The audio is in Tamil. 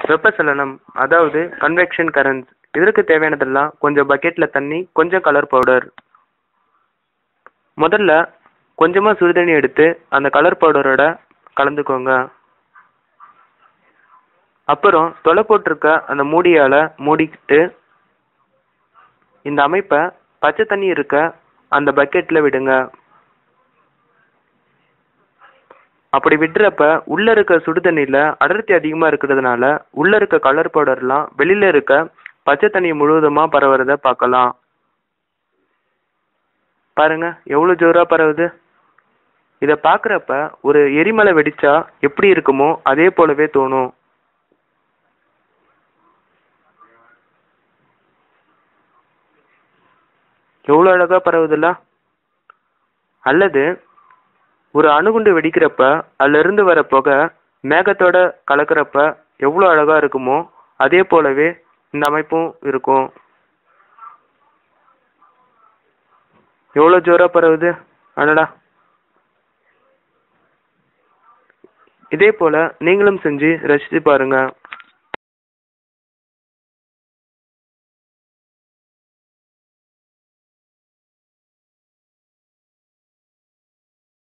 வெப்பச்சலனம் அதாவது கன்வெக்ஷன் கரண்ட்ஸ் இதற்கு தேவையானதெல்லாம் கொஞ்சம் பக்கெட்டில் தண்ணி கொஞ்சம் கலர் பவுடர் முதல்ல கொஞ்சமாக சுடுதண்ணி எடுத்து அந்த கலர் பவுடரோட கலந்துக்கோங்க அப்புறம் தொலை போட்டிருக்க அந்த மூடியால் மூடிக்கிட்டு இந்த அமைப்பை பச்சை தண்ணி இருக்க அந்த பக்கெட்டில் விடுங்க அப்படி விடுறப்ப உள்ள இருக்க சுடு தண்ணியில் அடர்த்தி அதிகமாக இருக்கிறதுனால உள்ள இருக்க கலர் பவுடர்லாம் வெளியில இருக்க பச்சை தண்ணி முழுவதுமாக பரவுறத பார்க்கலாம் பாருங்க எவ்வளோ ஜோராக பரவுது இதை பார்க்குறப்ப ஒரு எரிமலை வெடிச்சா எப்படி இருக்குமோ அதே போலவே தோணும் எவ்வளோ அழகாக பரவுதுல்ல அல்லது ஒரு அணுகுண்டு வெடிக்கிறப்ப அதிலிருந்து வர புகை மேகத்தோட கலக்கிறப்ப எவ்வளோ அழகாக இருக்குமோ அதே போலவே இந்த அமைப்பும் இருக்கும் எவ்வளோ ஜோராக பரவுது அடடா இதே போல் நீங்களும் செஞ்சு ரசித்து பாருங்கள்